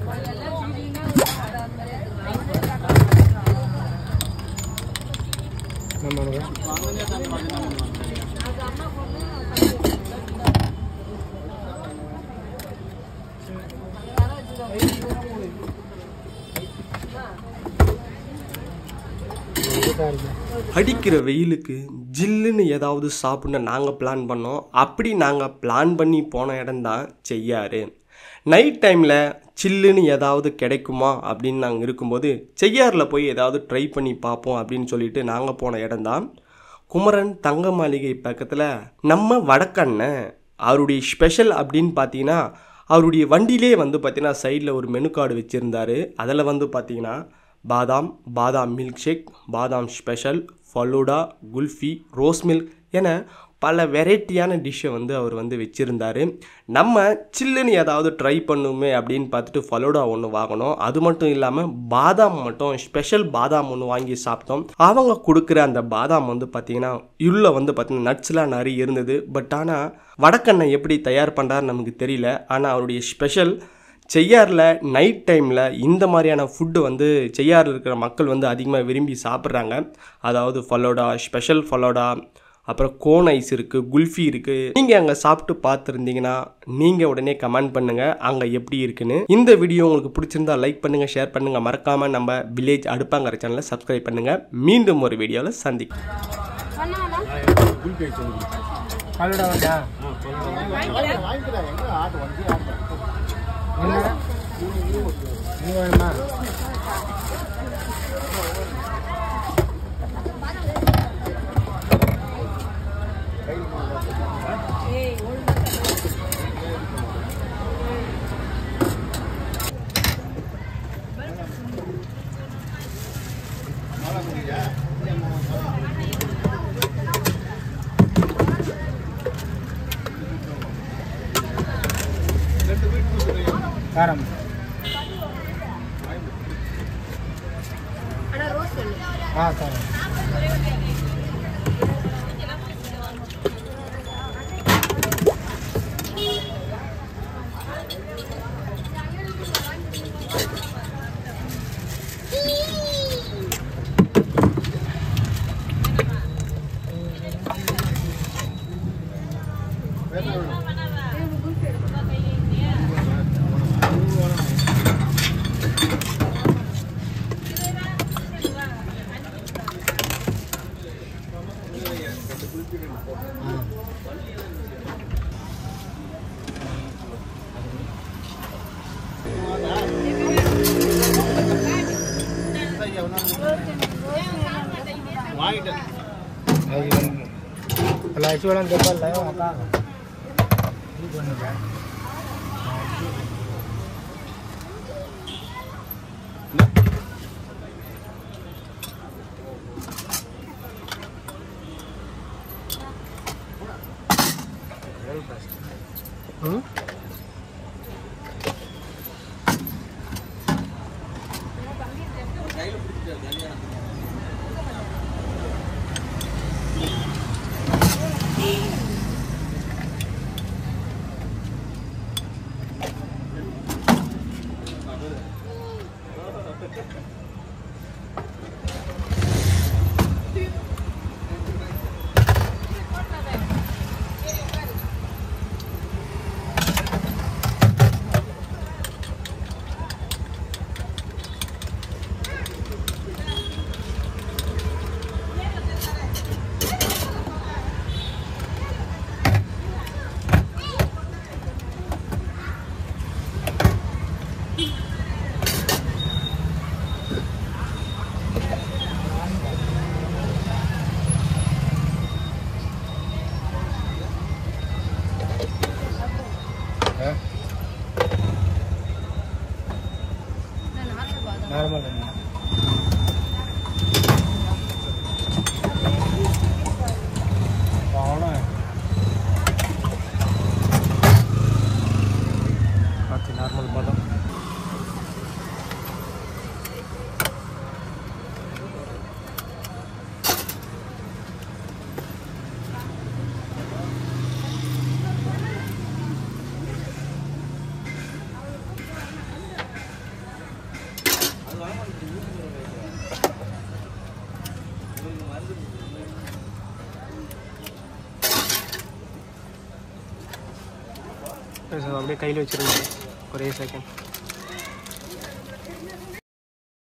அடிக்கிற வெயிலுக்கு ஜில்லுன்னு ஏதாவது சாப்பிடணும் நாங்கள் பிளான் பண்ணோம் அப்படி நாங்கள் பிளான் பண்ணி போன இடம்தான் செய்யாறு நைட் டைமில் சில்லுன்னு ஏதாவது கிடைக்குமா அப்படின்னு நாங்கள் இருக்கும்போது செய்யாறில் போய் ஏதாவது ட்ரை பண்ணி பார்ப்போம் அப்படின்னு சொல்லிட்டு நாங்கள் போன இடம்தான் குமரன் தங்க மாளிகை பக்கத்தில் நம்ம வடக்கண்ணன் அவருடைய ஸ்பெஷல் அப்படின்னு பார்த்தீங்கன்னா அவருடைய வண்டியிலே வந்து பார்த்தீங்கன்னா சைடில் ஒரு மெனு கார்டு வச்சுருந்தாரு அதில் வந்து பார்த்தீங்கன்னா பாதாம் பாதாம் milkshake badam special falooda kulfi rose milk என பல வெரைட்டியான டிஷ்ஷை வந்து அவர் வந்து வச்சுருந்தாரு நம்ம சில்லுன்னு ஏதாவது ட்ரை பண்ணுமே அப்படின்னு பார்த்துட்டு ஃபலூடா ஒன்று வாங்கினோம் அது மட்டும் இல்லாமல் பாதாம் மட்டும் ஸ்பெஷல் பாதாம் ஒன்று வாங்கி சாப்பிட்டோம் அவங்க கொடுக்குற அந்த பாதாம் வந்து பார்த்திங்கன்னா உள்ள வந்து பார்த்திங்கன்னா நட்ஸ்லாம் நிறைய இருந்தது பட் ஆனால் வடக்கண்ணை எப்படி தயார் பண்ணுறாரு நமக்கு தெரியல ஆனால் அவருடைய ஸ்பெஷல் செய்யாறில் நைட் டைமில் இந்த மாதிரியான ஃபுட்டு வந்து செய்யாறில் இருக்கிற மக்கள் வந்து அதிகமாக விரும்பி சாப்பிட்றாங்க அதாவது ஃபலோடா ஸ்பெஷல் ஃபலோடா அப்புறம் கோன் ஐஸ் இருக்குது குல்ஃபி இருக்குது நீங்கள் அங்கே சாப்பிட்டு பார்த்துருந்தீங்கன்னா நீங்கள் உடனே கமெண்ட் பண்ணுங்கள் அங்கே எப்படி இருக்குன்னு இந்த வீடியோ உங்களுக்கு பிடிச்சிருந்தா லைக் பண்ணுங்கள் ஷேர் பண்ணுங்கள் மறக்காமல் நம்ம வில்லேஜ் அடுப்பாங்கிற சேனலை சப்ஸ்கிரைப் பண்ணுங்கள் மீண்டும் ஒரு வீடியோவில் சந்திக்கும் ஃபலூடா வந்தா என்னடா நீ வேணுமா காரம் ஆ காரம் इलायची वाला डब्बा लाया होगा ये कौन है हम्म है नॉर्मल है कौन है பார்த்து நார்மல் பாதாம் அப்படியே கையில் வச்சுருங்க ஒரே செகண்ட்